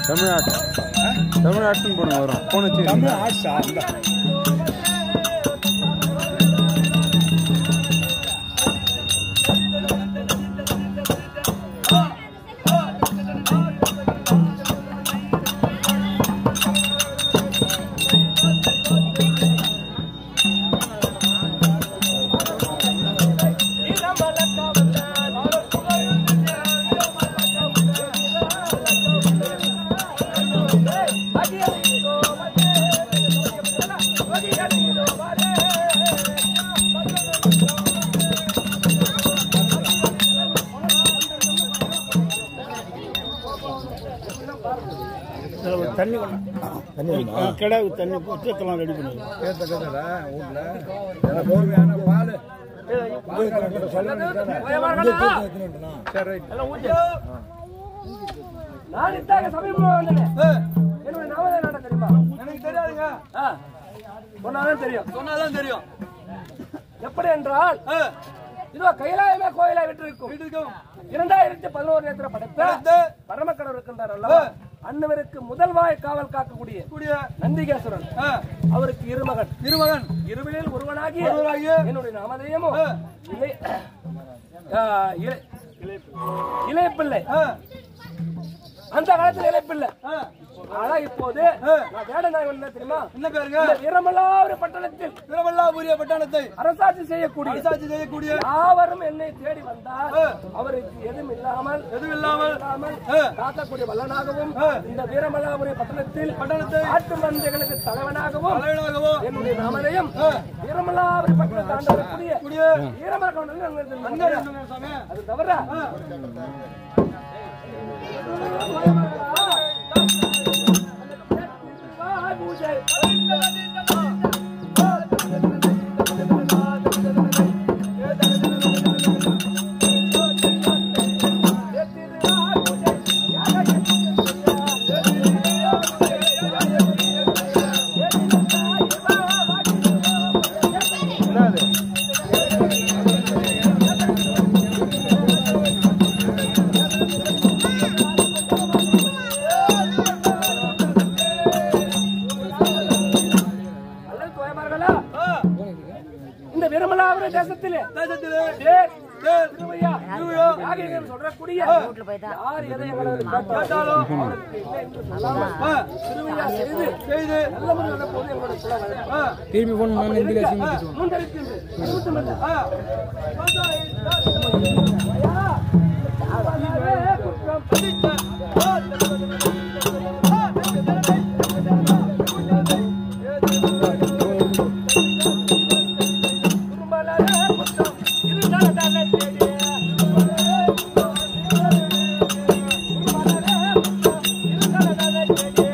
தமிழ்நாட்டு தமிழ்நாட்டுன்னு போன வரும் போன தமிழ் ஆஷா இந்த தண்ணி தண்ணி கிடாவு தண்ணி உச்சத்தெல்லாம் ரெடி பண்ணுவோம் கேட்ட கேட்டடா வீட்ல எனக்கு போர்வையான பால் பால் சொல்ல வேண்டியதானே சரி ரைட் நான் இத்தாக சமீபமா வந்தேன் என்னுடைய நாமதே நாட தெரியுமா எனக்கு தெரியாதுங்க ஆ, சொன்னாதான் தெரியும் சொன்னாதான் தெரியும் எப்படி என்றால் இதோ கைலாயமே கோயிலா விட்டிருக்கும் வீட்டுக்கும் இரண்டாயிரத்தி பதினோரு நேரத்தில் படைத்த பரமக்கடவுள் இருக்கின்றார் அல்லவா அன்னவருக்கு முதல் வாய் காவல் காக்கக்கூடிய கூடிய நந்திகேஸ்வரன் ஆ, அவருக்கு இருமகன் திருமகன் இருவிலில் ஒருவனாகிய ஒருவனாகிய என்னுடைய நாமதேயமும் இலை ஆ, இலை- இளையப்பிள்ளை ஆ, அந்த காலத்துல இளையப்பிள்ளை ஆ, ஆனா இப்போது நான் வேட நாய் என்ன தெரியுமா என்ன பேருங்க இந்த வீரமல்லாவிர பட்டணத்தில் திருவள்ளாபுரிய பட்டணத்தை அரசாட்சி செய்யக்கூடிய அரசாட்சி செய்யக்கூடிய யாவரும் என்னை தேடி வந்தால் அவருக்கு எதுவும் இல்லாமல் எதுவும் இல்லாமல் இல்லாமல் ஆ. காக்கக்கூடிய வல்லனாகவும் ஆ. இந்த வீரமல்லாபுரி பட்டணத்தில் பட்டணத்தை ஆட்டு மந்தைகளுக்கு தலைவனாகவும் தலைவனாகவோ என்னுடைய நாமதையும் வீரமல்லாபுரி பட்டணத்தை ஆண்டு வரக்கூடிய கூடிய வீரமரகவுண்டர்கள் அங்க இருந்து அங்க இருந்துங்க சாமி அது தவிர அல்லது தோயமார்களா இந்த வீரமல்லாபுரி தேசத்திலே தேசத்திலே தேர், தேர், திருவையா, திருவையா, யாகைகள் சொல்றக்கூடிய யார் எதை எங்களை கேட்டாலும் அவருக்கு இல்லை என்று சொல்லாமல் ஆ, திருவையா செய்து செய்து நல்ல முறையில் நடப்பது எங்களுடைய குல வழக்கம். ஆ, திரும்பி போன நான் அப்படி இருக்க, முன்கருத்து அது மட்டுமல்ல. ஆ, ஐயா, அவனே குற்றம் குறும்பலரே குற்றம் இருந்தால் தானே தேடி. குறும்பலரே குற்றம் இருந்தால் தானே தேடி.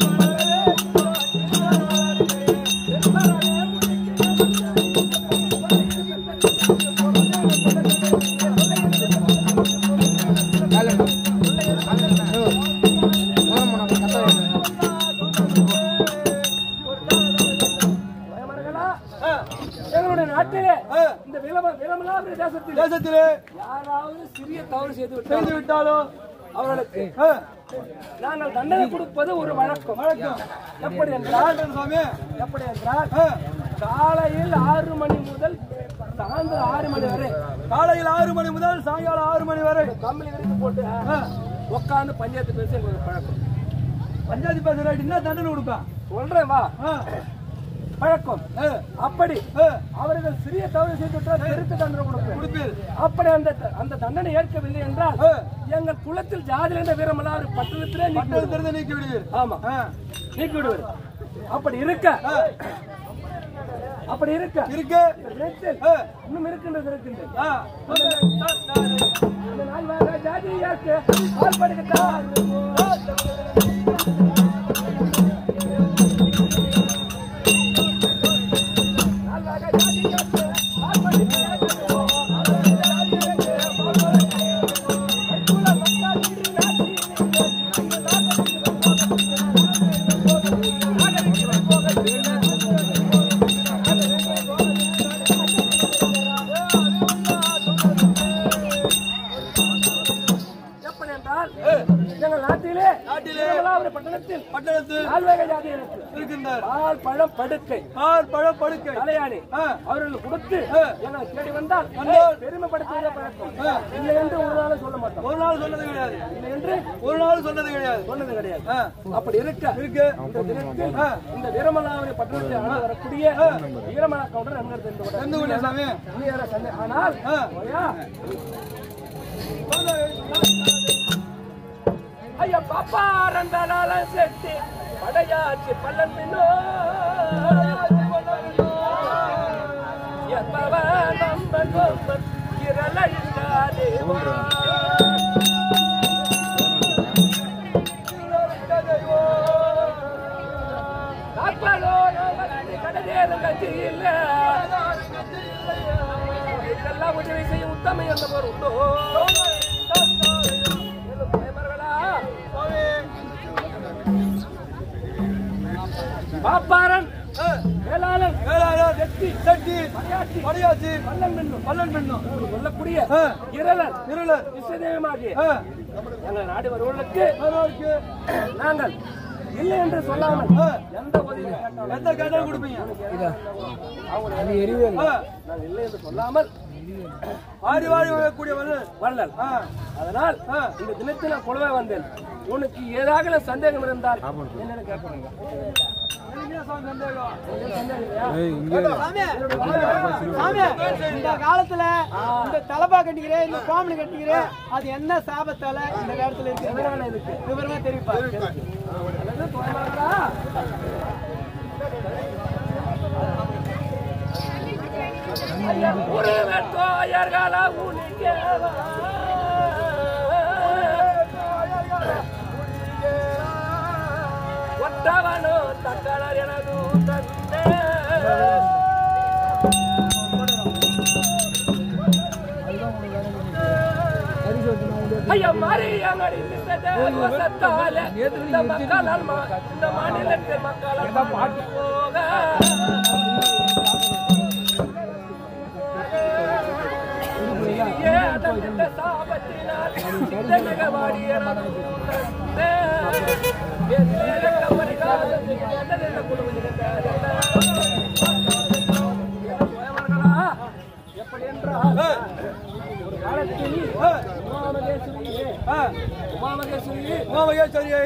பயமர்களா? எங்களுடைய நாட்டிலே இந்த விளம- விளமலாபுரி தேசத்தில் தேசத்திலே யாராவது சிறிய தவறு செய்து செய்து விட்டால் விட்டாலும் அவர்களுக்கு ஆ, நாங்கள் தண்டனை கொடுப்பது ஒரு வழக்கம் வழக்கம் எப்படி என்றால் சாமி எப்படி என்றால் ஆ, காலையில் ஆறு மணி முதல் சாயந்தரம் ஆறு மணி வரை காலையில் ஆறு மணி முதல் சாயங்காலம் ஆறு மணி வரை கம்பளி விரித்து போட்டு உட்கார்ந்து பஞ்சாயத்து பேச எங்களுக்கு பழக்கம் பஞ்சாயத்து பேசுற என்ன தண்டனை கொடுப்பேன் சொல்றேன் வா ஆ, பழக்கம் ஆ, அப்படி ஆ, அவர்கள் சிறிய தவறு செய்து விட்டால் தெருக்கு தண்டனை கொடுப்பேன் கொடுப்பீர் அப்படி அந்த அந்த தண்டனை ஏற்கவில்லை என்றால் ஆ. எங்கள் குலத்தில் ஜாதி என்ற வீரமெல்லாம் ஒரு பட்டணத்திலே நீக்கி பட்டணத்தில் விடுவோம். இருந்து நீக்கி விடுவீர் ஆமா ஆ, நீக்கி விடுவது அப்படி இருக்க அப்படி இருக்க இருக்கு இடத்தில் ஆ, இன்னும் இருக்கின்றது இருக்கின்றது ஆ, அந்த நாள் வாங்க ஜாதியாக்கு பால்படுகிட்டார் எப்படி என்றால் எங்கள் நாட்டிலே பட்டணத்தில் பட்டணத்தில் நால்வகை ஜாதியினருக்கு இருக்கின்றார் பால் பழம் படுக்கை பால் பழ படுக்கை தலையாணி ஆ. அவர்களுக்கு கொடுத்து எங்களை தேடி வந்தால் வந்தால் பெருமைப்படுத்துவதே பழக்கம் இல்லை என்று ஒரு நாளும் சொல்ல மாட்டோம் ஒரு நாள் சொன்னது கிடையாது இல்லை என்று ஒரு நாள் சொன்னது கிடையாது சொன்னது கிடையாது ஆ. அப்படி இருக்க இருக்கு இந்த தினத்தில் இந்த வீரமலாவரி பட்டணத்தில் ஆண்டு வரக்கூடிய வீரமலா கவுண்டர் நன்கர் தெரிந்து கொண்டார். எந்த ஊர்ல சாமி இனி வேற சந்தே- ஆனால் ஆ. ஓயா, ஐயா பாப்பா ரெண்டாளால செட்டி படையாச்சி பள்ளம் பின்னோ எப்பவ நம்ம கொம்பன் இரளையிட்டாதேவா இதெல்லாம் உதவி செய்ய உத்தமை என்ற போர் உண்டோ மேலும் பயமர்களா? பாப்பாரன் வேளாளன் வேளாளர் செட்டி சட்டி மலையாட்சி மடியாச்சி பல்லன் பெண்ணும் பல்லன் பெண்ணும் என்று சொல்லக்கூடிய ஆ. இரலன் இருளர் விஸ்வதேவமாகிய ஆ. எங்கள் நாடு வருவர்களுக்கு வருவாருக்கு நாங்கள் இல்லை என்று சொல்லாமல் ஆ. எந்த உதவி கேட்டாலும் எந்த கேட்டாலும் கொடுப்பீங்க அவங்களை ஆ. நாங்கள் இல்லை என்று சொல்லாமல் வாரி வாரி வரக்கூடிய வல்லல் வள்ளல் ஆ. அதனால் ஆ. இந்த தினத்தில் நான் கொலவே வந்தேன் உனக்கு ஏதாவது சந்தேகம் இருந்தால் என்னன்னு கேட்பாங்க எனக்கு என்ன சாமி சந்தேகம் சந்தேகம் இல்லையா? ஏய், இங்கே இரு. சாமி இந்த காலத்துல இந்த தலப்பா கட்டிக்கிறே இந்த கோமணி கட்டிக்கிறே அது என்ன சாபத்தால இந்த காலத்துல இருக்கு எதனால இருக்கு விவரமா தெரிவிப்பா அல்லது தோழர்களா? ஐயா, உருவ தோயர்களா உனிக்கவா? ஒற்றவனோ தக்கலர் எனது தந்தே ஐயா மாரியங்கடி வசத்தால இந்த மக்களால் மா- இந்த மாநிலத்து மக்களால் பாட்டு போக ஏதன் இந்த சாபத்தினால் இந்த மிகவாடியனது தந்தே. என் மேல கவனிக்காத என்னதென்ன குடும்பத்தினர்களா? எப்படி என்றால் ஒரு காலத்தில் உமாமகேஸ்வரியே ஆ. உமாமகேஸ்வரியே உமாமகேஸ்வரியை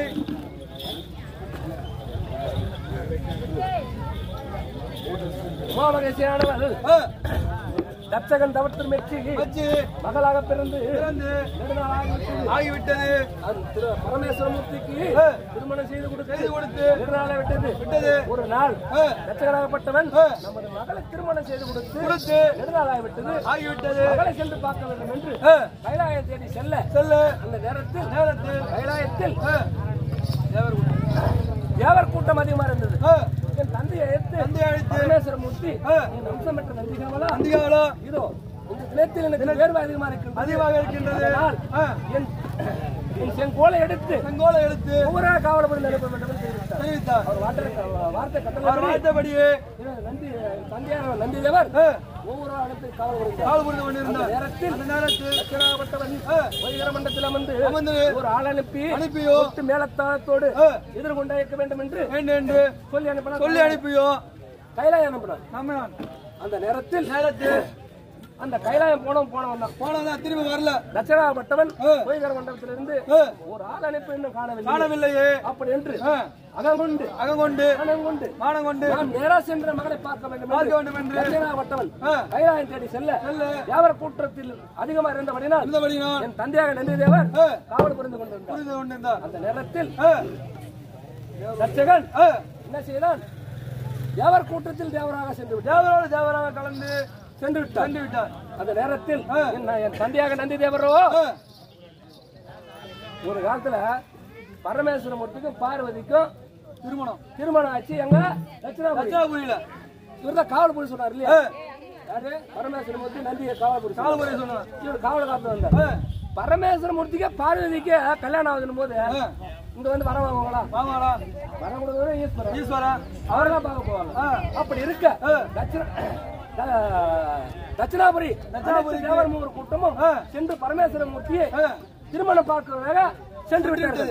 உமாமகேஸ்வரியானவள் ஆ. தட்சகன் தவத்திற்கு மெச்சி வச்சு மகளாக பிறந்து பிறந்து நெடுநாள் ஆகிவிட்டது. ஆகிவிட்டது அது திரு பரமேஸ்வரமூர்த்திக்கு ஆ. திருமணம் செய்து கொடுத்து செய்து கொடுத்து நெடுநாளை விட்டது விட்டது. ஒரு நாள் ஆ. தட்சகனாகப்பட்டவன் ஆ. நமது மகளை திருமணம் செய்து கொடுத்து கொடுத்து நெடுநாள் ஆகிவிட்டது ஆகிவிட்டது மகளை சென்று பார்க்க வேண்டும் என்று ஆ. கைலாயம் தேடி செல்ல செல்லு அந்த நேரத்தில் நேரத்தில் கைலாயத்தில் ஆ. தேவர் தேவர் கூட்டம் அதிகமா இருந்தது ஆ. என் தந்தையை எடுத்து தந்தையை அழைத்து, பரமேஸ்வரமூர்த்தி ஆ. என் வம்சம் பெற்ற நந்திகாவலா அதிகாலோ இதோ இந்த தினத்தில் எனக்கு வேர்வை அதிகமா இருக்கின்றது அதிகமாக இருக்கின்றது அதனால் ஆ. என் என் செங்கோலை எடுத்து செங்கோலை எடுத்து ஒவ்வொரு காவலபுரம் நிரப்ப வேண்டும் என்று தெரிவித்தார் தெரிவித்தார் அவர் வார்த்தை வார்த்தை அவர் கட்டளை வாய்த்தபடியே நந்தி தந்தையான நந்தி தேவர் ஆ. ஒவ்வொரு இடத்தில் காவல் கால் புரிந்து கொண்டிருந்தார் நேரத்தில் அந்த நேரத்தில் லட்சணாபட்டவன் வைகர மண்டலத்தில் அமர்ந்து அமர்ந்து ஒரு ஆள் அனுப்பி அனுப்பியோ ஒட்டு மேலத்தாளத்தோடு ஆ. எதிர்கொண்டாயிருக்க வேண்டும் என்று வேண்டும் என்று சொல்லி அனுப்பினார் சொல்லி அனுப்பியோ கைலாயம் அனுப்பினார் நம்மான் அந்த நேரத்தில் நேரத்தில் அந்த கைலாயம் போனவன் போனவன் தான் போனதான் திரும்பி வரல லட்சணாபட்டவன் ஆ. வைகர மண்டபத்திலிருந்து ஆ. ஒரு ஆள் அனுப்பி இன்னும் காணவில்லை காணவில்லையே அப்படி என்று ஆ. அகங்கொண்டு அகங்கொண்டு அகங்கொண்டு மானம் கொண்டு நான் நேரா சென்ற மகளை பார்க்க வேண்டும் பார்க்க வேண்டும் என்று லட்சணாபட்டவன் ஆ. கைலாயம் தேடி செல்ல செல்ல வியாபார கூட்டத்தில் அதிகமா இருந்தபடினால் இருந்தபடி நான் என் தந்தையாக நன்றி தேவர் ஆ. காவல் புரிந்து கொண்டிருந்தார் புரிந்து கொண்டிருந்தார் அந்த நேரத்தில் ஆ. தச்சகன் ஆ. என்ன செய்தான் வியாபார கூட்டத்தில் தேவராக சென்று விட்டார் தேவரோடு தேவராக கலந்து சென்று விட்டார் சென்று விட்டார் அந்த நேரத்தில் ஆ. என் என் தந்தையாக நந்தி தேவரோ ஆ. ஒரு காலத்துல பரமேஸ்வரமூர்த்திக்கும் பார்வதிக்கும் திருமணம் திருமணம் ஆச்சு எங்க தட்சிணாபுரி தட்சாபுரியில இவர்தான் காவல் புரி சொன்னார் இல்லையா யாரு பரமேஸ்வரமூர்த்தி நந்திய காவல் புரி சொன்னார். காலமுறை சொன்னார் இவர் காவல் காத்து வந்தார் ஆ. பரமேஸ்வரமூர்த்திக்கு பார்வதிக்கு கல்யாணம் ஆகுதுன்னு போது ஆ. இங்க வந்து வர வாங்குவாங்களா வாங்கடா வர கொடுக்குறது ஈஸ்வரன் ஈஸ்வரா அவரெல்லாம் பார்க்க போவாங்க ஆ. அப்படி இருக்க ஆ. தட்சிண- த- தட்சிணாபுரி தட்சிணாபுரி தேவர் மூவர் கூட்டமும் ஆ. சென்று பரமேஸ்வர மூர்த்தியை ஆ. திருமணம் பார்க்கிறதாக சென்று விட்டது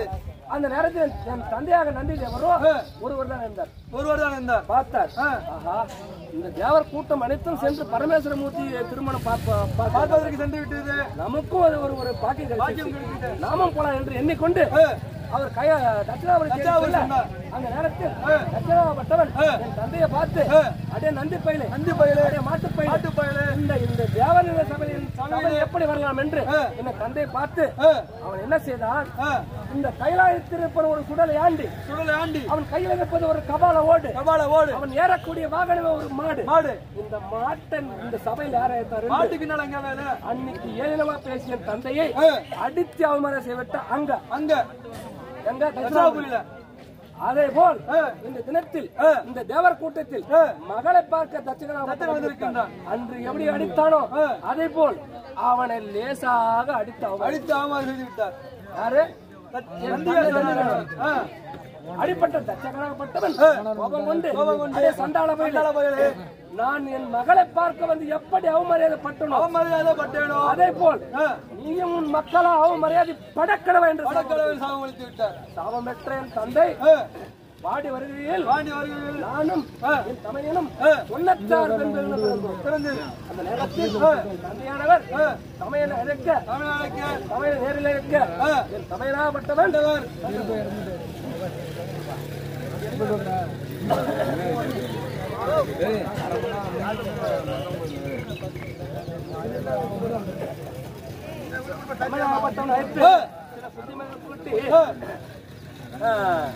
அந்த நேரத்தில் என் தந்தையாக நந்தி தேவரோ ஒருவர் தான் இருந்தார் ஒருவர் தான் இருந்தார் பார்த்தார் ஆஹா இந்த தேவர் கூட்டம் அனைத்தும் சென்று பரமேஸ்வரமூர்த்தி திருமணம் பார்ப்ப- பார்க்க- பார்ப்பதற்கு சென்று விட்டது நமக்கும் அது ஒரு ஒரு பாக்கியம் கிடைச்சிருச்சு. நாமும் போலாம் என்று எண்ணிக்கொண்டு அவர் கைய தட்சிணாபுரி தட்சிணாபுரி தேடி சொன்னார். செல்ல, அந்த நேரத்தில் தட்சிணாபட்டவன் என் தந்தையை பார்த்து அடே நந்தி பயிலே நந்தி பயிலே, அடே மாட்டு பயிலே மாட்டு பயிலே, இந்த இந்த தேவனின் சபையில் சபை எப்படி வரலாம் என்று என் தந்தையை பார்த்து அவன் என்ன செய்தான் இந்த கைலாயத்தில் இருப்ப ஒரு சுடலை ஆண்டி சுடலை ஆண்டி அவன் கையில் இருப்பது ஒரு கபால ஓடு கபால ஓடு அவன் ஏறக்கூடிய வாகனமே ஒரு மாடு மாடு இந்த மாட்டன் இந்த சபையில் யாராயிருந்தாரு மாட்டுக்கு என்ன அங்க வேலை அன்னைக்கு ஏழனமா பேசிய தந்தையை அடித்து அவமரம் செய்விட்ட அங்க அங்க எங்க தட்சிணாபுரியில அதே போல் இந்த தினத்தில் இந்த தேவர் கூட்டத்தில் மகளை பார்க்க தட்சிணாபுரம் தட்சிணாபுரம் வந்திருக்கின்றான் அன்று எப்படி அடித்தானோ அதே போல் அவனை லேசாக அடித்து அவன் அடித்து ஆமாறு செய்து விட்டார் யாரு நந்தியார் நந்தியார். ஆ. அடிப்பட்ட தச்சகனாகப்பட்டவன் கோபம் கொண்டு கோபம் கொண்டு, அடே சண்டாள சண்டாள பயலே, பயலே. நான் என் மகளை பார்க்க வந்து எப்படி அவமரியாதை பட்டனோ அவமரியாதை பட்டேனோ அதே போல் நீயும் உன் மக்களா அவமரியாதை படக்கடவை என்று வடக்கடவில் சாபம் அளித்து விட்டார் சாபம் பெற்ற என் தந்தை ஆ. பாடி வருகையில் வாண்டி வருகிறீர்கள் நானும் என் தமையனும் தொண்ணூத்தாறு பெண்கள் பிறந்தோம் பிறந்து அந்த நேரத்தில் என் தந்தையானவர் தமையனை அழைக்க தமிழ்நாடுக்கு தமையனை நேரில் இருக்க என் தமையனாகப்பட்டவன் தமையனாகப்பட்டவன் அழைத்து சில புத்திமதிகள் கூட்டி ஆ,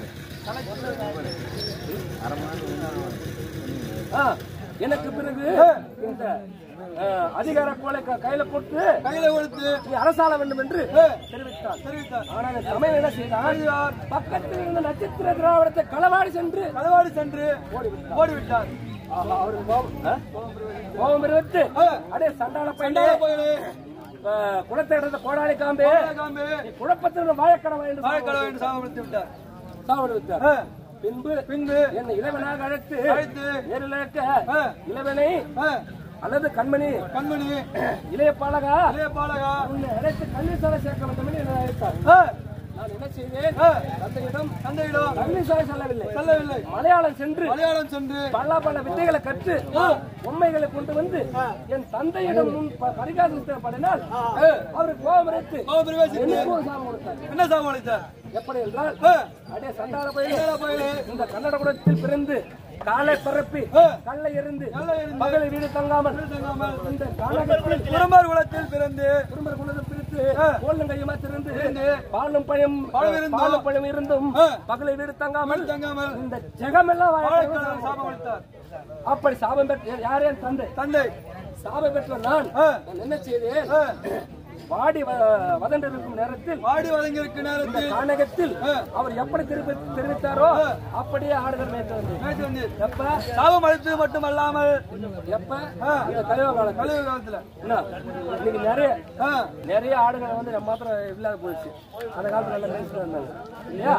ஆ, எனக்கு பிறகு இந்த ஆ, அதிகார கோலை க- கையில போட்டு கையில கொடுத்து நீ அரசாள வேண்டும் என்று தெரிவித்தார் தெரிவித்தார் ஆனால் இந்த தமிழ் என்ன செய்தார் பக்கத்தில் இருந்த நட்சத்திர திராவிடத்தை களவாடி சென்று களவாடி சென்று ஓடிவிட்டார் ஆஹா, அவருக்கு கோபம் ஆ? கோபம் பெருவிட்டு அடே சண்டாள பையனே சண்டாள பயலே ஆ, குளத்தை இடத்த கோடாளி காம்பே காம்பே நீ குழப்பத்தில் வாழக்கடவை என்று வாழைக்கடவை என்று சாபம் அளித்து விட்டார் சாவடி விட்டார் பின்பு பின்பு என்னை இளவனாக அழைத்து அழைத்து நேரில் இருக்க இளவனை ஆ, அல்லது கண்மணி கண்மணி இளைய பாலகா இளைய பாலகா உன்னை அழைத்து கல்வி சாலை சேர்க்க வேண்டும் என்று என்னை அழைத்தார் ஆ, நான் என்ன செய்தேன் தந்தையிடம் தந்தையிடம் கல்வி சாலை செல்லவில்லை செல்லவில்லை மலையாளம் சென்று மலையாளம் சென்று பல பல வித்தைகளை கற்று பொம்மைகளை கொண்டு வந்து என் தந்தையிடம் முன் ப- பரிகாசப்படினால் அவருக்கு கோபம் எடுத்து கோபம் பிரவேசித்து எனக்கு ஒரு சாபம் கொடுத்தார் என்ன சாபம் அளித்தார் எப்படி என்றால் ஆ, அடே சண்டாள பயிலே சண்டாள பயலே. இந்த கன்னட குலத்தில் பிறந்து காலை பரப்பி கல்லை எறிந்து கல்லை எறிந்து, பகலை வீடு தங்காமல் தங்காமல் இந்த காலகட்டத்தில் குடும்பர் குலத்தில் பிறந்து குடும்ப குலத்தை பிரித்து கோலும் கையுமா திறந்து பாலும் பழம் பழம் இருந்தும், பாலும் பழம் இருந்தும் ஆ. பகலை வீடு தங்காமல் தங்காமல் இந்த ஜெகமெல்லாம் வாழ வாழைக்கடவை சாபம் அளித்தார் அப்படி சாபம் பெற்ற யாரே என் தந்தை தந்தை சாபம் பெற்ற நான் ஆ. நான் என்ன செய்தேன் ஆ, வாடி வ- வதண்டிருக்கும் நேரத்தில் வாடி வதங்கியிருக்க நேரத்தில் கானகத்தில் அவர் எப்படி தெரிவி தெரிவித்தாரோ அப்படியே ஆடுதல் மேய்த்து வந்தேன் மேய்ச்சி வந்தீர். எப்ப சாபம் அளித்தது மட்டுமல்லாமல் எப்ப இந்த கலியுக காலத்துல கலியுக காலத்துல என்ன இன்னைக்கு நிறைய ஆ, நிறைய ஆடுகள் வந்து நம்ம மாத்திரம் இல்லாத போயிடுச்சு அந்த காலத்துல நல்லா மேய்ச்சிட்டு வந்தாங்க இல்லையா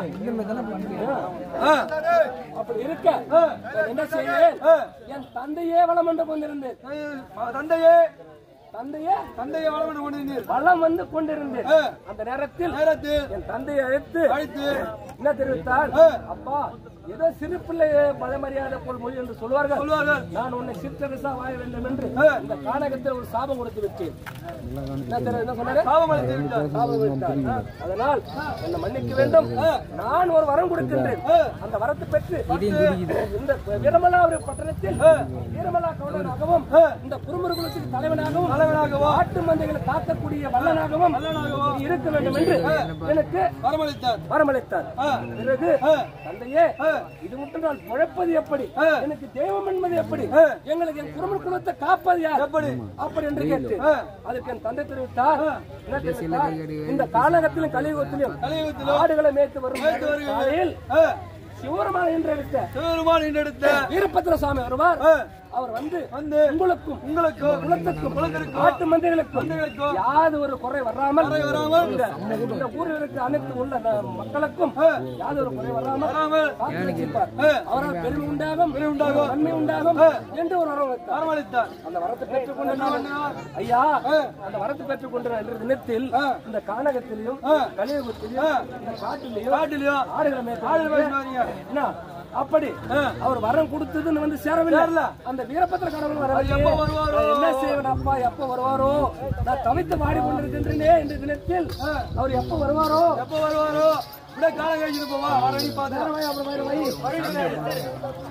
ஆ, அப்படி இருக்க நான் என்ன செய்வேன் என் தந்தையே வளம் என்று கொண்டிருந்தேன் ஆ, தந்தையே தந்தையே தந்தையை வளம் கொண்டிருந்தீர் வளம் வந்து கொண்டிருந்தேன் அந்த நேரத்தில் நேரத்தில் என் தந்தையை அழைத்து அழைத்து என்ன தெரிவித்தார் அப்பா ஏதோ சிறு பிள்ளை பழமரியாதை போல் மொழி என்று சொல்வார்கள் சொல்வார்கள் நான் உன்னை சிற்றரசா வாழ வேண்டும் என்று இந்த கானகத்தில் ஒரு சாபம் கொடுத்து விட்டேன் என்ன தெரியும் என்ன சொன்னாரு சாபம் அளித்து விட்டார் சாபம் விட்டார். அதனால் என்னை மன்னிக்க வேண்டும் நான் ஒரு வரம் கொடுக்கின்றேன் அந்த வரத்தை பெற்று இந்த வீரமலாபுரி பட்டணத்தில் வீரமலா கவுண்டனாகவும் இந்த குறுமுறு குலத்துக்கு தலைவனாகவும் தலைவனாகவும் ஆட்டு மந்தைகளை காக்கக்கூடிய வல்லனாகவும் நீ இருக்க வேண்டும் என்று எனக்கு வரமளித்தார் வரமளித்தார் பிறகு தந்தையே இது மட்டும் நான் பிழைப்பது எப்படி எனக்கு தெய்வம் என்பது எப்படி எங்களுக்கு என் குடும்ப குலத்தை காப்பது யார் எப்படி அப்படி என்று கேட்டு அதுக்கு என் தந்தை தெரிவித்தார் என்ன தெரிவித்தார் இந்த காலகத்திலும் கலியுகத்திலும் கலியுகத்திலும் ஆடுகளை மேய்த்து வரும் காலையில் ஆ, சிவருமான என்று எடுத்த சிவபெருமான் என்றெடுத்த வீரபத்திர சாமி வருவார் அவர் வந்து வந்து உங்களுக்கும் உங்களுக்கும் குலத்துக்கும் குலத்திற்கும் நாட்டு மந்தைகளுக்கும் மந்தைகளுக்கும் யாது ஒரு குறை வராமல் வராமல் இந்த இந்த ஊரில் இருக்கிற அனைத்து உள்ள ந- மக்களுக்கும் யாது ஒரு குறை வராமல் வராமல் காத்து வச்சிருப்பார் அவரால் பெருமை உண்டாகும் பெருமை உண்டாகும். நன்மை உண்டாகும் என்று ஒரு வரம் வைத்தார் வரவழைத்தார் அந்த வரத்தை பெற்றுக்கொண்டு நான் ஐயா அந்த வரத்தை பெற்றுக்கொண்ட என்ற தினத்தில் இந்த கானகத்திலையும் கலியுகத்திலையும் இந்த காட்டிலையும் காட்டிலையும் ஆடுகளை மேய்த்து ஆடுகளை மேய்த்து வரீங்க. என்ன அப்படி அவர் வரம் கொடுத்ததுன்னு வந்து சேரவில்லை அந்த வீரபத்திர கடவுள் வரவில்லை எப்ப வருவாரோ? நான் என்ன செய்வேன் அப்பா எப்ப வருவாரோ நான் தவித்து பாடி கொண்டிருக்கின்றேனே இந்த தினத்தில் அவர் எப்ப வருவாரோ எப்ப வருவாரோ இப்படியே காலம் கழிச்சுட்டு போவா வரடி பாத்து நேரம் வை, அப்புறம் வை, வை.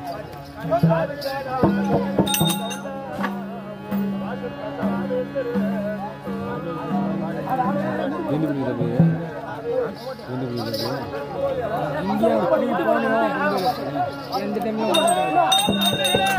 எந்த பிடிக்குது போய் எந்த பிடிக்குது இந்தியா கூட்டிட்டு போனோம் எந்த டைம்ல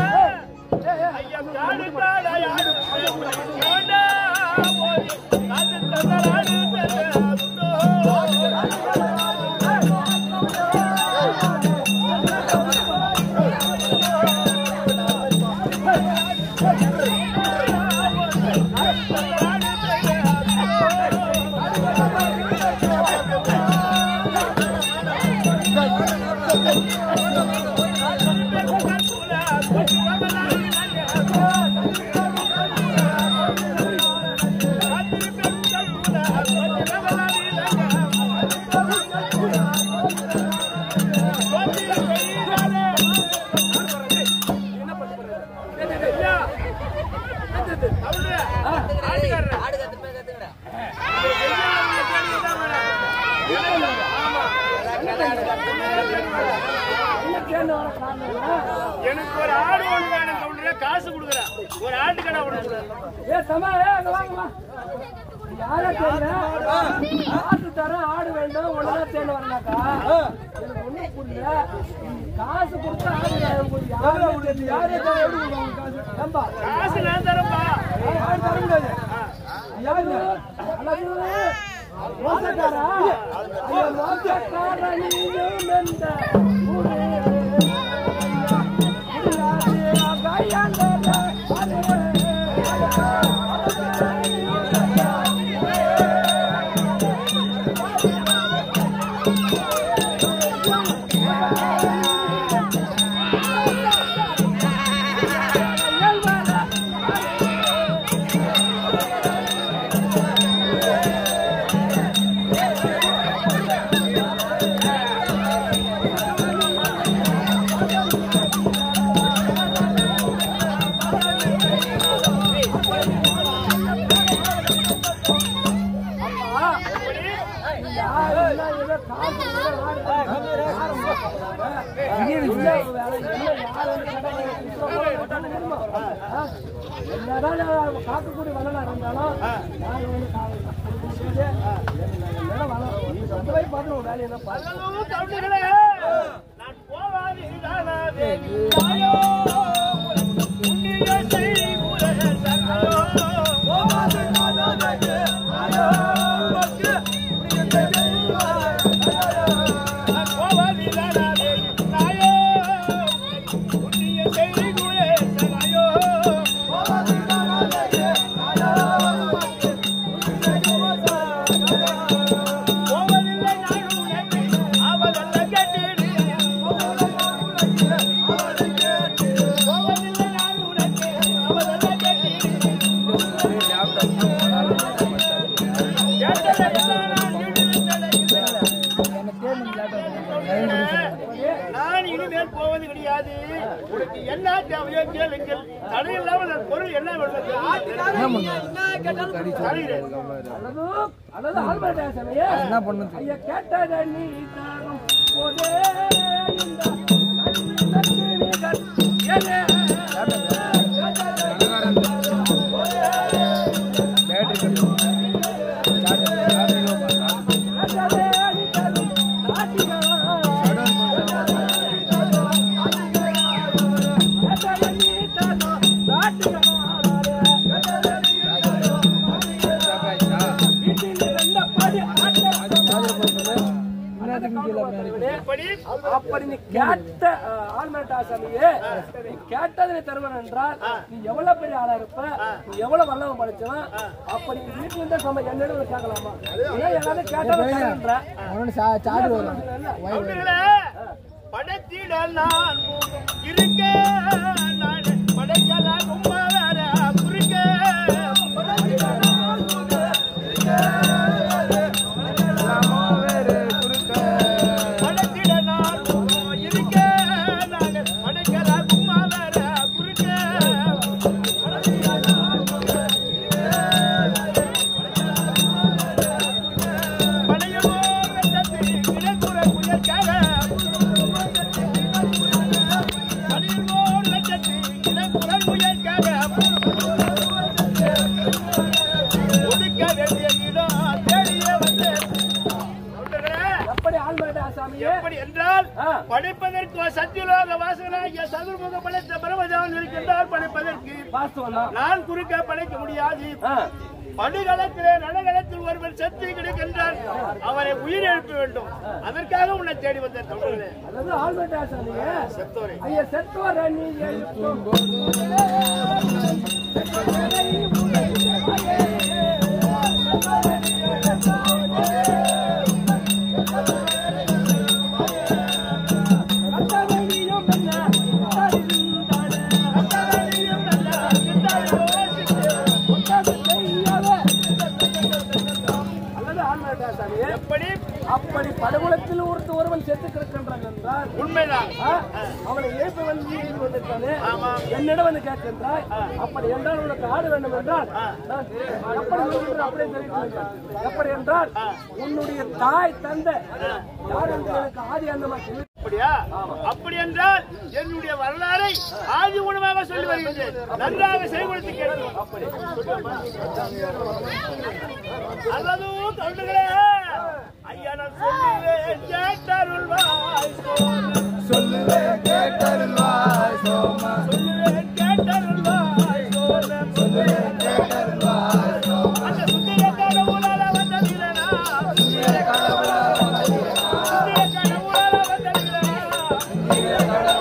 எனக்கு ஒரு ஆடு ஒண்ணு வேணும் கவுண்டரே காசு கொடுக்குறேன் ஒரு ஆட்டு கடை ஒண்ணு ஏ தம்மா ஏ அங்க வாங்கம்மா யாரா தேடுற ஆட்டு தரேன் ஆடு வேண்டும் ஒழுங்கா தேடி வரனாக்கா எனக்கு ஒண்ணும் புரியல காசு கொடுத்தா ஆடு வேணும். உங்களுக்கு யாரு தெரியும்? யாரே தர எப்படி கொடுப்பாங்க காசு ஏம்பா, காசு நான் தரப்பா ஆடு தர முடியாது யாரு அல்லது மோசக்காரா ஐயோ, மோசக்காரா நீயும் எந்த ஊரே? முடியாது, கையாண்டல, அரே. காக்கக்கூடிய வளனா இருந்தாலும் யாரு வந்து போய் பார்த்து வேலையை தான் பார்த்து கவுண்டர்களே நான் போவாது இதானாதே ஐயோ உன்னிய செய்குலே சரணோ போவாது இதானாதே ஐயோ நான் போவாது இதானாதே ஐயோ உன்னிய செய்குலே சரணோ போவாது இதானாதே போவதில்லை நான் உனக்கு அவளல்ல கேட்டீடு போவதில்லை நான் உனக்கு அவளல்ல கேட்டீடு நான் இனிமேல் போவது கிடையாது உனக்கு என்ன தேவையோ கேளுங்கள் தடையில்லாமல் நான் பொருள் என்ன வேணும் தருகிறேன் அல்லது அல்லது ஆல்பர்ட் ஐயா என்ன பண்ணுது ஐயா கேட்டத நீ தாரும் போதே இந்த நன்றிகள் ஏனே எப்படி அப்படி நீ கேட்ட ஆல்மேட்டா சாமியே நீ கேட்டதை தருவன் என்றால் நீ எவ்வளவு பெரிய ஆளா இருப்ப நீ எவ்வளவு வல்லவன் படிச்சவன் அப்படி நீ வீட்டுல இருந்தா சம என்னிடம் வந்து கேட்கலாமா ஏன் எல்லாரும் கேட்டதை தருன்ற அவனோட சா சார்ஜ் வரும் தொண்டர்களே, படைத்திட நான் இருக்க நான் படைக்கலாம் கும்பலார குறுக்க படைத்திட நான் இருக்க நான் படைக்கலாம் கும்பலார குறுக்க படையமோ வெள்ளத்து கிழக்குற புயற்காக படையமோ வெள்ளத்து கிழக்குற புயற்காக ஒடுக்க வேண்டிய இடம் தேடிய வந்து தொண்டர்களே, எப்படி ஆல்மேட்டா சாமியே எப்படி என்றால் ஆ. படைப்பதற்கு ஒரு சத்தியலோக வாசனாகிய சதுர்முக படைத்த பிரமஜான் இருக்கின்றார் படைப்பதற்கு வாஸ்தவம் தான் நான் குறுக்க படைக்க முடியாது ஆ. படுகளத்திலே நலகளத்தில் ஒருவர் செத்து கிடக்கின்றார் அவரை உயிர் எழுப்ப வேண்டும் அதற்காக உன்னை தேடி வந்த தொண்டர்களே அதாவது ஆல்மேட்டா சாமியே செத்தோரே ஐயா செத்தோர நீ எழுப்பும் அல்லது ஆல்மேட்டா சாமியே எப்படி அப்படி படுகொலத்தில் ஒருத்த ஒருவன் செத்து கிடக்கின்றான் என்றால் உண்மைதான் ஆ, அவனை ஏற்ப வந்து நீ வந்திருக்கானே ஆமாம். என்னிடம் வந்து கேட்கின்றாய் அப்படி என்றால் உனக்கு ஆடு வேண்டும் என்றால் நான் எப்படி வேண்டும் அப்படியே தெரிவிக்கிறேன் எப்படி என்றால் உன்னுடைய தாய் தந்தை யார் என்று எனக்கு ஆதி அந்தமா சொல்லி அப்படியா அப்படி என்றால் என்னுடைய வரலாறை ஆதி உணவாக சொல்லி வருகின்றேன் நன்றாக செய்கொடுத்து கேட்கிறோம் அப்படி அல்லது தொண்டுகளே ஐயா நான் சொல்லுவேன் கேட்டருள்வாய் சோழன். சொல்லுவேன் கேட்டருள்வாய் சோமா சொல்லுவேன் கேட்டருள்வாய் சோழன். அந்த சுந்தர கடவுளால வந்த வீரனா. சுந்தர கடவுளால வந்த வீரனா.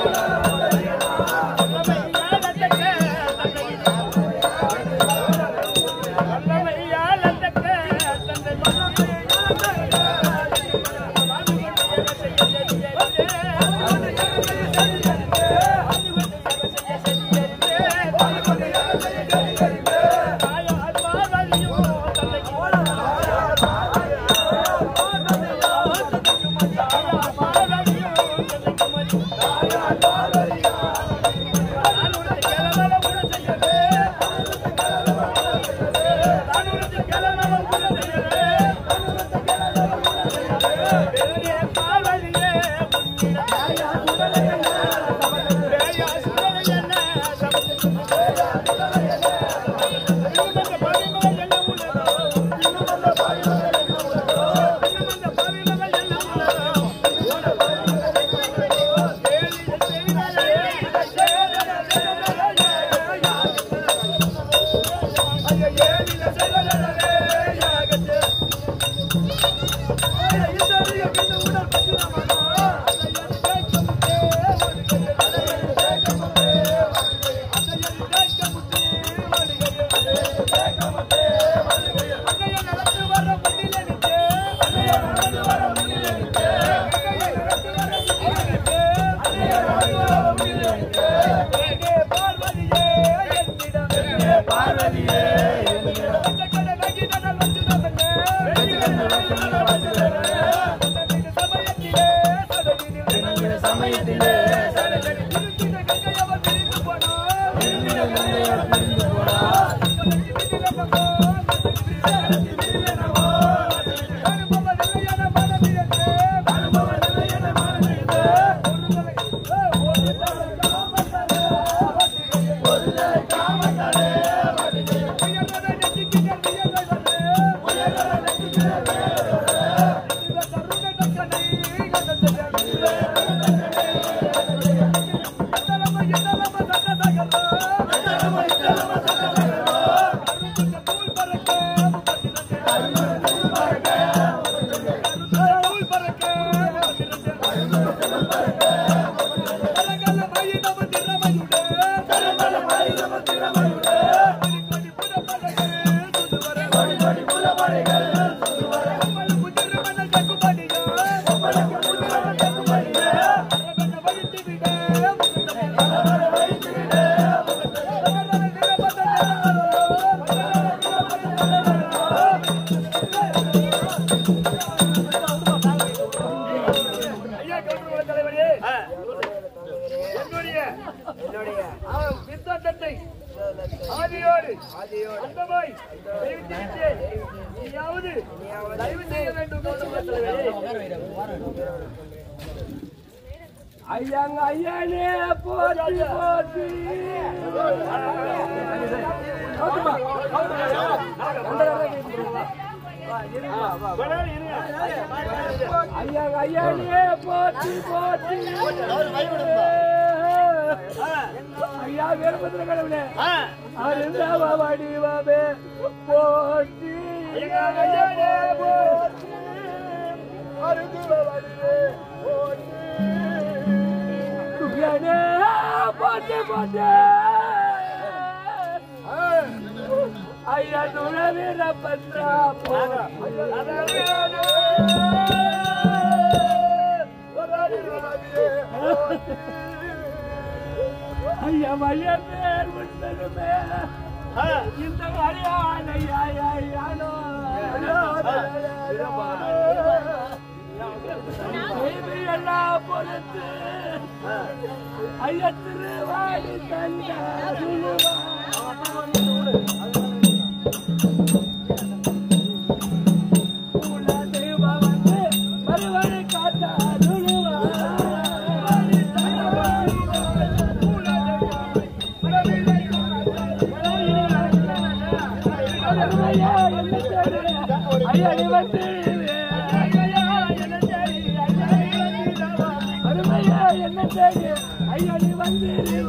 கவுண்டர் தலைவரே என்னுடைய என்னுடைய சித்தாந்தத்தை ஆதியோடு அந்தமாய் தெரிவித்திருக்கிறேன். நீயாவது தயவு செய்ய வேண்டும் கவுண்டர் தலைவரே ஐயாங்க ஐயானே போற்றி போற்றி கவுத்துமா, கவுத்துமா. ஐயாங்க ஐயானே போற்றி போற்றி ஐயா வீரபத்திர கடவுளே அருந்தாவா வடிவமே போற்றி ஐயானே போற்றி அருந்தாவா வடிவே போற்றி துயனே போற்றி போற்றி ஐயா துறவீர பத்ரா ஐயா மைய பேர் விட்டதுமே இந்த அடியான் ஐயா ஐயானோ எல்லாம் பொறுத்து ஐயா திருவாடி தந்த மறுவழி காத்தா ஐயா நீ வந்து அருமையா என்ன தேடி ஐயா நீ வந்து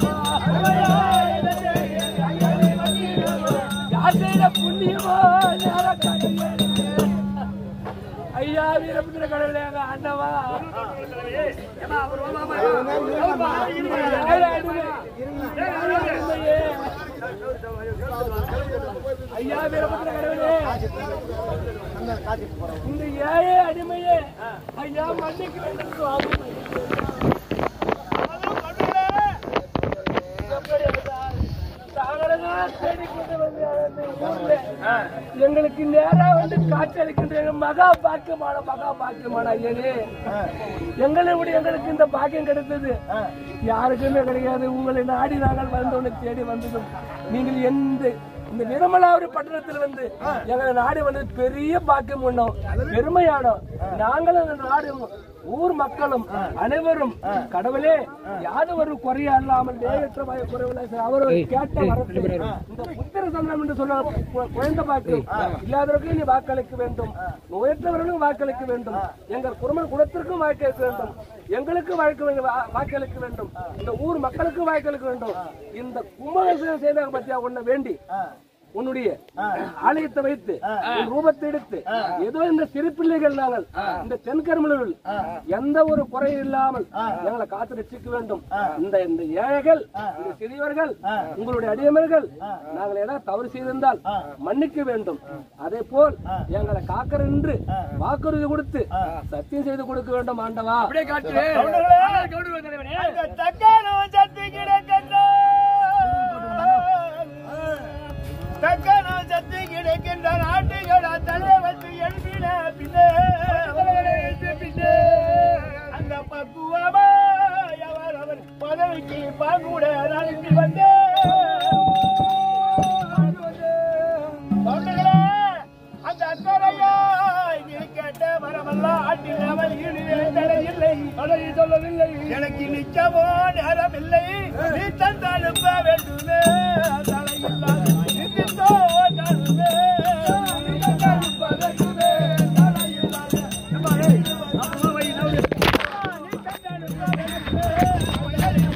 யார் செய்த புண்ணியமோ நேர ஐயா வீரபுத்திர கடவுளே எங்க அண்ணவா ஐயா வீரபுத்திர கடவுளே இந்த ஏழை அடிமையே ஐயா மன்னிக்க வேண்டும் சுவாமி எங்களுக்கு நேரா வந்து காட்சியளிக்கின்ற எங்க மகா பாக்கியமான மகா பாக்கியமான ஐயனே எங்களை விட எங்களுக்கு இந்த பாக்கியம் கிடைத்தது யாருக்குமே கிடையாது உங்களை நாடி நாங்கள் வந்தோன்னு தேடி வந்ததும் நீங்கள் எந்த இந்த நிர்மலாவரி பட்டணத்தில் வந்து எங்களை நாடு வந்து பெரிய பாக்கியம் பண்ணோம் பெருமையானோம் நாங்களும் இந்த நாடு ஊர் மக்களும் அனைவரும் கடவுளே யாரும் ஒரு குறையா இல்லாமல் நேரற்ற வய- குறைவில்லை சார். அவர் கேட்ட வரத்தை இந்த புத்திர சந்தனம் என்று சொல்ல கு- குழந்தை பாக்கியம் இல்லாதவர்களுக்கு நீ வாக்களிக்க வேண்டும் நோயற்றவர்களும் வாக்களிக்க வேண்டும் எங்கள் குடும்ப குலத்திற்கும் வாக்களிக்க வேண்டும் எங்களுக்கு வாழ்க்கை வேண்டும், வா- வாக்களிக்க வேண்டும் இந்த ஊர் மக்களுக்கு வாக்களிக்க வேண்டும் இந்த கும்பகோணம் செய்த பத்தியா உன்னை வேண்டி உன்னுடைய ஆலயத்தை வைத்து உன் ரூபத்தை எடுத்து ஏதோ இந்த சிறு பிள்ளைகள் நாங்கள் இந்த தென்கருமலூரில் எந்த ஒரு குறையும் இல்லாமல் எங்களை காத்து ரட்சிக்க வேண்டும் இந்த இந்த ஏழைகள் இந்த சிறியவர்கள் உங்களுடைய அடியமர்கள் நாங்கள் ஏதாவது தவறு செய்திருந்தால் மன்னிக்க வேண்டும் அதே போல் எங்களை காக்கிற என்று வாக்குறுதி கொடுத்து சத்தியம் செய்து கொடுக்க வேண்டும் ஆண்டவா அப்படியே அந்த தக்காளம் சத்து கிடக்கின்ற தக்காளம் சத்து கிடக்கின்ற நாட்டுகள தலைவத்து எழுதின பின்னே பின்னே அந்த பக்குவமா அவர் அவர் பதவிக்கு பாங்கூட அனுப்பி வந்தே அந்த அக்கறையா கேட்ட மரமெல்லாம் ஆட்டில் அவள் ஈடுகளை தடையில்லை தடை சொல்லவில்லை எனக்கு நிச்சயமோ நேரம் இல்லை நீ தந்து அனுப்ப வேண்டுமே தலையில்லாத நித்தித்தோ தருவே நீ தந்து அனுப்ப வேண்டுமே தலையில்லாத அம்மாவே, அம்மாவை நம்பி. நீ தந்து அனுப்ப வேண்டுமே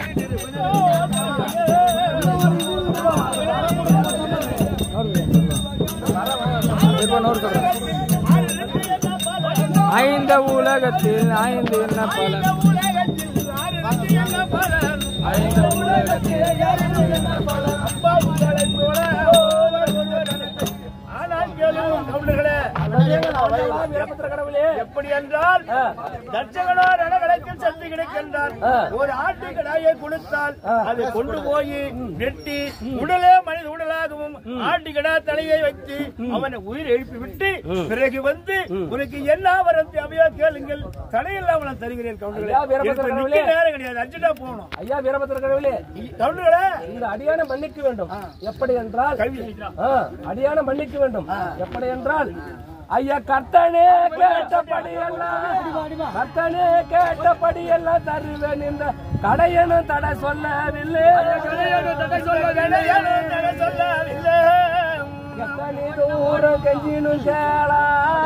ஐந்த உலகத்தில் ஐந்து என்ன பலன் உலகத்தில் ஆறு என்ன பலன் ஐந்த உலகத்தில் அப்பா உங்களை போல ஒருவர் ஒருவர் நினைத்து. ஆனால் கேளும் கவுண்டர்களே எப்படி என்றால் தர்ச்சகனோ ரணகலத்தில் சத்து கிடைக்கின்றால் ஒரு ஆட்டு கடாயை கொடுத்தால் அதை கொண்டு போய் வெட்டி உடலே மனித உடலாகவும் ஆட்டு கடா தலையை வைத்து அவனை உயிர் எழுப்பி விட்டு பிறகு வந்து உனக்கு என்ன வரம் தேவையோ கேளுங்கள் தடையில்லாமல் நான் தருகிறேன் கவுண்டர்களே ஐயா, வீரபத்திர எனக்கு கடவுளே. நிக்க நேரம் கிடையாது அர்ஜென்டா போகணும் ஐயா வீரபத்திர கடவுளே கவுண்டர்களே இந்த அடியான மன்னிக்க வேண்டும் எப்படி என்றால் ஆ, அடியான மன்னிக்க வேண்டும் எப்படி என்றால் ஐயா கர்த்தனே கேட்டபடி எல்லாம் கர்த்தனே கேட்டபடி எல்லாம் தருவேன் இந்த கடையனும் தடை சொல்லவில்லை தடை சொல்லவில்லை தடை சொல்லவில்லை எத்தனை தூரம் கெஞ்சினும் கேளா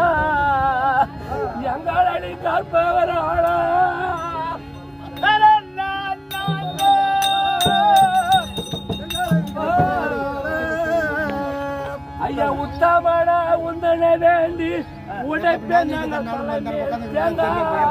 எங்களடி கற்பவராளா ஐயா உத்தமன உந்தனை வேண்டி உடைப்பேன் நாங்கள் தலைமையில் தேங்காய்.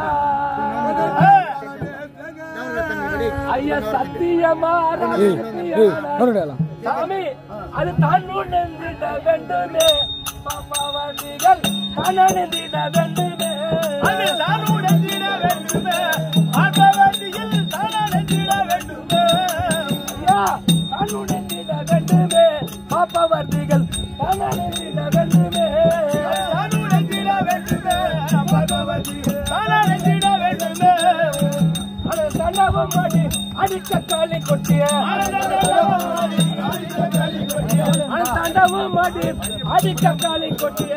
ஐயா சத்தியமான சத்தியமான சாமி அது தான் உணர்ந்திட வேண்டுமே பாப்பாவாதிகள் கணனிட வேண்டுமே அது தான் உணர்ந்திட வேண்டுமே ஆட்டவாதியில் தான் அடைந்திட வேண்டுமே ஐயா தான் உணர்ந்திட வேண்டுமே பாப்பாவாதிகள் கணனிட வேண்டுமே தான் உணர்ந்திட வேண்டுமே ஆட்டவாதியில் தான் அடைந்திட வேண்டுமே அது தண்டவம் மாடி அடிக்க காலி கொட்டிய அது தண்டவம் மாடி அடிக்க காலி கொட்டிய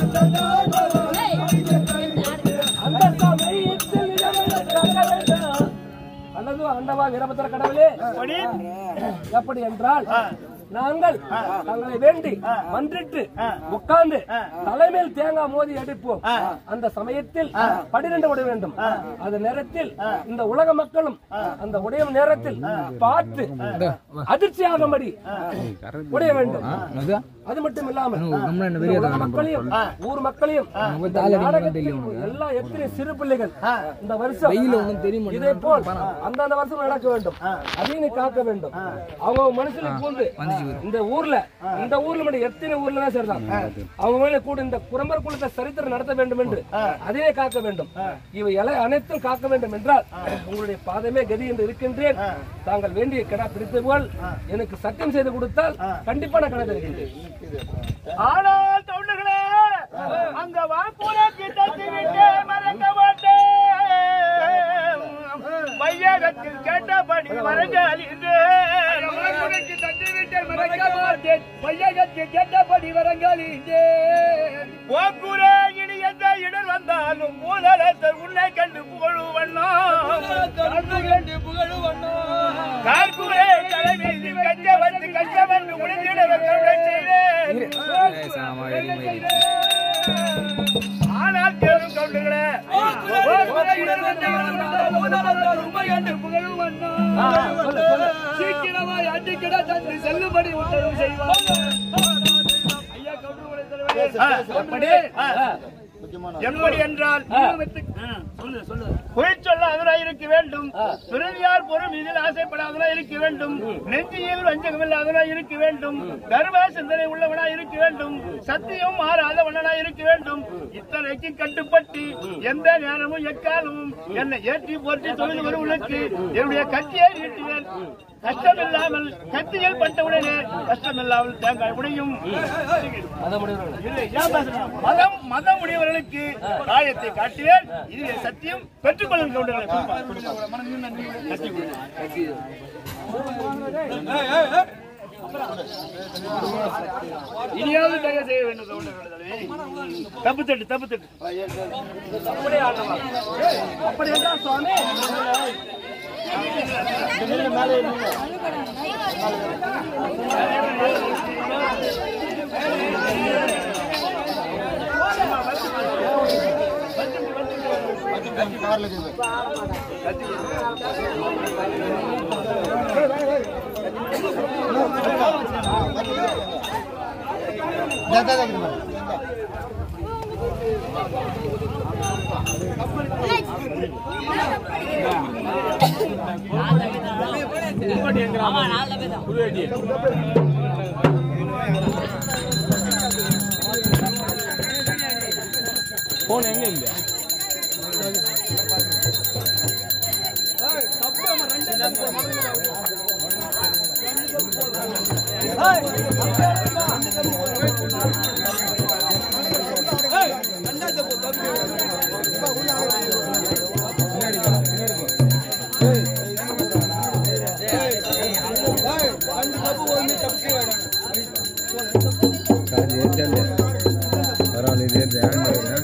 அந்த சமயத்தில் இறைவனை காக்க வேண்டாம். அல்லது அண்டவா வீரபத்திர கடவுளே அப்படி எப்படி என்றால் நாங்கள் தங்களை வேண்டி மன்றிட்டு உட்கார்ந்து தலைமையில் தேங்காய் மோதி அடிப்போம் அந்த சமயத்தில் பனிரெண்டு உடைய வேண்டும் அந்த நேரத்தில் இந்த உலக மக்களும் அந்த உடைய நேரத்தில் பார்த்து அதிர்ச்சியாகும்படி உடைய வேண்டும் அது மட்டும் இல்லாமல் இந்த உலக மக்களையும் ஊர் மக்களையும் இந்த நாடகத்தில் எல்லா எத்தனை சிறு பிள்ளைகள் இந்த வருஷம் இதே போல் அந்தந்த வருஷம் நடக்க வேண்டும் அதையும் நீ காக்க வேண்டும் அவங்க மனசுல பூந்து இந்த ஊர்ல இந்த ஊர்ல மட்டும் எத்தனை ஊர்ல தான் சரிதான் அவங்க மேல கூட இந்த குரம்பர் குலத்தை சரித்திரம் நடத்த வேண்டும் என்று அதையே காக்க வேண்டும் இவை எல்லாம் அனைத்தும் காக்க வேண்டும் என்றால் உங்களுடைய பாதமே கதி என்று இருக்கின்றேன் தாங்கள் வேண்டிய கடா பிடித்து போல் எனக்கு சத்தியம் செய்து கொடுத்தால் கண்டிப்பா நான் கடை தருகின்றேன் ஆனால் தொண்டர்களே அங்க வாக்குறுதி தட்டி விட்டு மறக்க மாட்டேன் வையகத்தில் கேட்டபடி வரங்காலின்றேன் வாக்குறுதி தட்டி விட்டு மறக்க மாட்டேன் வையகத்தில் கேட்டபடி வரங்காலின்றேன் போக்குரே இனி எந்த இடர் வந்தாலும் மூலரசர் உன்னை கண்டு புகழுவண்ணா கண்டு புகழுவண்ணா கார்குரே தலைமீது கஞ்ச வந்து கஞ்சவன் உணர்ந்திட கருணை செய்தேன் ஆனால் கேளும் கவுண்டர்களே சீக்கிரமாய் அடிக்கிட தந்து செல்லுபடி உத்தரவு செய்வார் ஐயா கவுண்டர்களே எப்படி என்றால் சொல்லு சொல்லு பொய் சொல்ல அதனாய் இருக்க வேண்டும் பிறவியார் பொருள் இதில் ஆசைப்படாதனாய் இருக்க வேண்டும் நெஞ்சியில் வஞ்சகம் இல்லாதனாய் இருக்க வேண்டும் தர்ம சிந்தனை உள்ளவனாய் இருக்க வேண்டும் சத்தியம் மாறாதவனாய் இருக்க வேண்டும் இத்தனைக்கு கட்டுப்பட்டு எந்த நேரமும் எக்காலமும் என்னை ஏற்றி போற்றி தொழில் வருவனுக்கு என்னுடைய கத்தியை நீட்டுவேன் கஷ்டம் இல்லாமல் கத்தியில் பட்டவுடனே கஷ்டம் இல்லாமல் தேங்காய் முடியும் இல்லை, ஏன் பேசுறீங்க? மதம் மதம் உடையவர்களுக்கு காயத்தை காட்டுவேன் இதுவே சத்தியம் பெற்றுக்கொள்ளும் கவுண்டர்களை கத்தி கொடுங்க. இனியாவது தயவு செய்ய வேண்டும் கவுண்டர்களே தப்பு தட்டு தப்பு தட்டு அப்படியே ஆடலாம் அப்படி என்றால் சுவாமி சார்ஜ் ஏற்றல பரவாயில்ல இது ஏற்ற ஏன்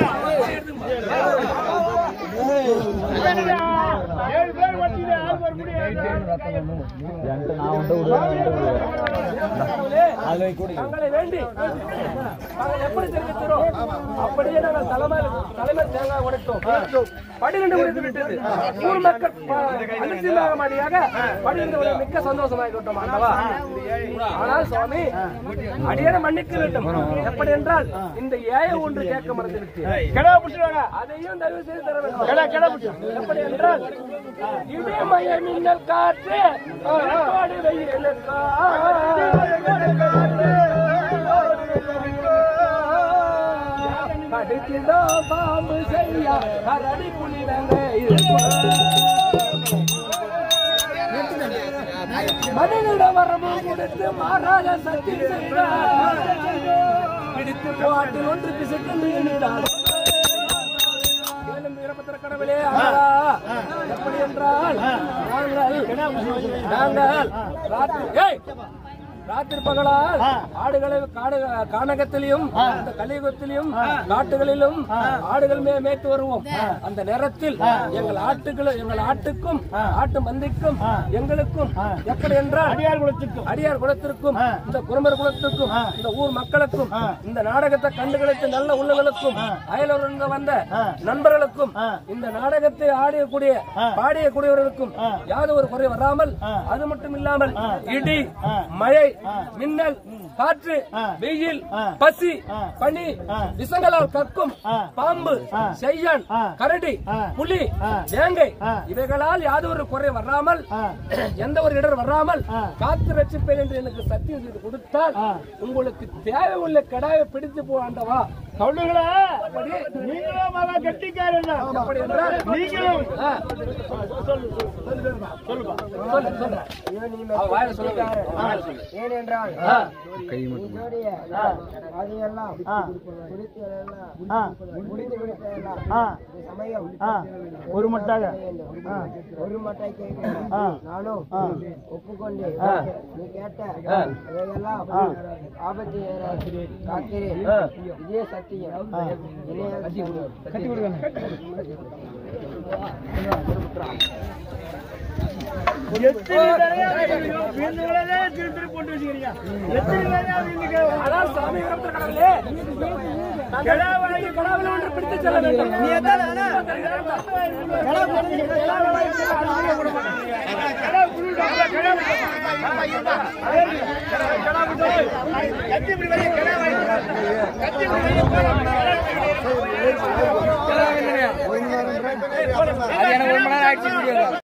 ஏழு பேர் வண்டியில ஆள் வர முடியும் தங்களை வேண்டி நாங்கள் எப்படி தெரிவிக்கிறோம் அப்படியே நாங்கள் தலைமை தலைமை தேங்காய் உடைத்தோம் பன்னிரண்டு உடைத்து விட்டது ஊர் மக்கள் அனுசியமாக மாடியாக பன்னிரண்டு உடை மிக்க சந்தோஷமாக கொண்டோம் ஆண்டவா ஆனால் சுவாமி அடியான மன்னிக்க வேண்டும் எப்படி என்றால் இந்த ஏய ஒன்று கேட்க மறந்து விட்டு அதையும் தயவு செய்து தர வேண்டும் எப்படி என்றால் இடிமய மின்னல் காற்று ஆடு வெயில் கடிக்கிதோ பாம்பு செய்யா கரடி புலி மனித வரம்பு கொடுத்து மாறாத சக்தி செய்தார் பிடித்து போட்டில் ஒன்று பிசைத்து மீனிடார் மேலும் வீரபத்திர கடவுளே ஆளா. எப்படி என்றால் நாங்கள் நாங்கள் ராத்திரி ஏய்! ராத்திரி பகலால் ஆடுகளை காடு கானகத்திலும் இந்த கலியுகத்திலும் காட்டுகளிலும் ஆடுகள் மே மேய்த்து வருவோம் அந்த நேரத்தில் எங்கள் ஆட்டுகள் எங்கள் ஆட்டுக்கும் ஆட்டு மந்திக்கும் எங்களுக்கும் எப்படி என்றால் அடியார் குலத்திற்கும் அடியார் குலத்திற்கும் இந்த குருமர் குலத்திற்கும் இந்த ஊர் மக்களுக்கும் இந்த நாடகத்தை கண்டுகளித்த நல்ல உள்ளங்களுக்கும் அயலூரிலிருந்து வந்த நண்பர்களுக்கும் இந்த நாடகத்தை ஆடியக்கூடிய பாடியக்கூடியவர்களுக்கும் யாவது ஒரு குறை வராமல் அது மட்டும் இல்லாமல் இடி மழை மின்னல் காற்று வெயில் பசி பனி விஷங்களால் கக்கும் பாம்பு செய்யான் கரடி புலி வேங்கை இவைகளால் யாவது ஒரு குறை வராமல் எந்த ஒரு இடர் வராமல் காத்து ரட்சிப்பேன் என்று எனக்கு சத்தியம் செய்து கொடுத்தால் உங்களுக்கு தேவை உள்ள கடாயை பிடித்து போவாண்டவா சொல்லுங்களா நீங்களும் மகா கட்டிக்காரன் அப்படி என்றால் நீங்களும் சொல்லு சொல்லு அவ வாயில சொல்லுங்க வாயில சொல்லு. ஏனென்றால் கை மட்டும் என்னுடைய அதையெல்லாம் குறித்து எல்லாம் முடிந்து விடுத்ததெல்லாம் இந்த சமயம் ஒரு மட்டாக ஒரு மட்டாய் கேட்கிறேன் நானும் ஒப்புக்கொண்டு நீ கேட்ட அதையெல்லாம் ஆபத்து ஏறாது. காக்கிறேன் இதே சத்தியம் என்னைய கட்டி விடுவேன் ஆனால் சாமி விரப்த கடவுளே கடாவளை கடாவளை ஒன்று பிடித்து செல்ல வேண்டும் நீ அது எனக்கு ஒரு மணி நேரம் ஆயிடுச்சு